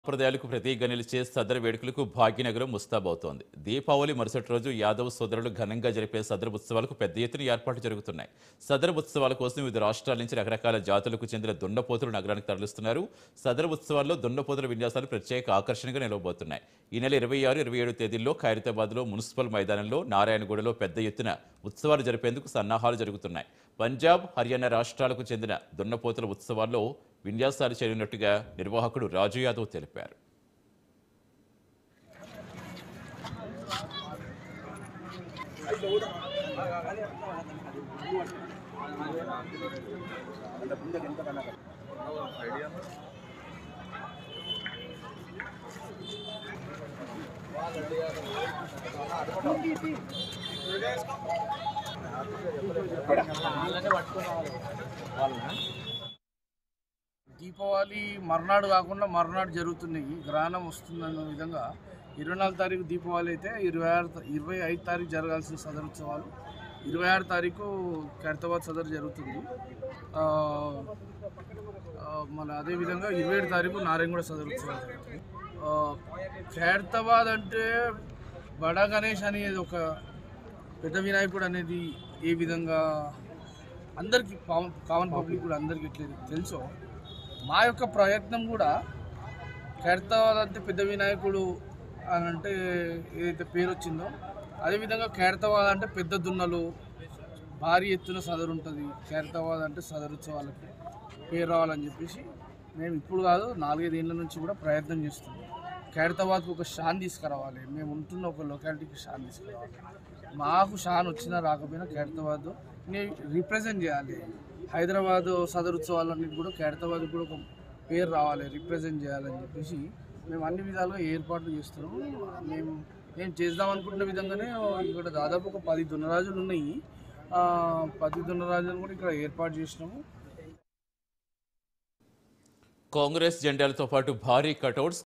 సంప్రదాయాలకు ప్రతీకగా నిలిచే సదర్ వేడుకలకు భాగ్యనగరం ముస్తాబవుతోంది దీపావళి మరుసటి రోజు యాదవ్ సోదరులు ఘనంగా జరిపే సదర్ ఉత్సవాలకు పెద్ద ఎత్తున ఏర్పాట్లు జరుగుతున్నాయి సదర్ ఉత్సవాల కోసం వివిధ రాష్ట్రాల నుంచి రకరకాల జాతులకు చెందిన దున్నపోతులు నగరానికి తరలిస్తున్నారు సదర్ ఉత్సవాల్లో దున్నపోతుల విన్యాసాలు ప్రత్యేక ఆకర్షణగా నిలవబోతున్నాయి ఈ నెల ఇరవై ఆరు ఇరవై ఏడు తేదీల్లో ఖైరతాబాద్లో మున్సిపల్ మైదానంలో నారాయణగూడలో పెద్ద ఎత్తున ఉత్సవాలు జరిపేందుకు సన్నాహాలు జరుగుతున్నాయి పంజాబ్ హర్యానా రాష్ట్రాలకు చెందిన దున్నపోతుల ఉత్సవాల్లో విన్యాసాలు చేయనున్నట్టుగా నిర్వాహకుడు రాజు యాదవ్ తెలిపారు దీపావళి మర్నాడు కాకుండా మర్నాడు జరుగుతున్నాయి గ్రహణం వస్తుందన్న విధంగా ఇరవై నాలుగు తారీఖు దీపావళి అయితే ఇరవై ఆరు తా- ఇరవై ఐదు తారీఖు జరగాల్సిన సదర్ ఉత్సవాలు ఇరవై ఆరు తారీఖు ఖైరతాబాద్ సదర్ జరుగుతుంది ఆ, ఆ, మన అదేవిధంగా ఇరవై ఏడు తారీఖు నారాయణగూడ సదర్ ఉత్సవాలు జరుగుతుంది ఆ, ఖైరతాబాద్ అంటే బడా గణేష్ అనేది ఒక పెద్ద వినాయకుడు అనేది ఏ విధంగా అందరికీ కామన్ కామన్ పబ్లిక్ కూడా అందరికీ ఎట్లా తెలుసో మా యొక్క ప్రయత్నం కూడా ఖైరతాబాద్ అంటే పెద్ద వినాయకుడు అని అంటే ఏదైతే పేరు వచ్చిందో అదేవిధంగా ఖైరతాబాద్ అంటే పెద్ద దున్నలు భారీ ఎత్తున సదరు ఉంటుంది ఖైరతాబాద్ అంటే సదరు ఉత్సవాలకి పేరు రావాలని చెప్పేసి మేము ఇప్పుడు కాదు నాలుగైదేళ్ళ నుంచి కూడా ప్రయత్నం చేస్తున్నాం ఖైరతాబాద్కి ఒక షాన్ తీసుకురావాలి మేము ఉంటున్న ఒక లొకాలిటీకి షాన్ తీసుకురావాలి మాకు షాన్ వచ్చినా రాకపోయినా ఖైరతాబాద్ రిప్రజెంట్ చేయాలి హైదరాబాద్ సదర్ ఉత్సవాలన్నిటి కూడా ఖైరతాబాద్ కూడా ఒక పేరు రావాలి రిప్రజెంట్ చేయాలని చెప్పేసి మేము అన్ని విధాలుగా ఏర్పాట్లు చేస్తున్నాము మేము మేము చేద్దాం అనుకుంటున్న విధంగానే ఇక్కడ దాదాపు ఒక పది దున్నరాజులు ఉన్నాయి ఆ, పది దున్నరాజులను కూడా ఇక్కడ ఏర్పాటు చేసినాము కాంగ్రెస్ జెండాలతో పాటు భారీ కటౌట్స్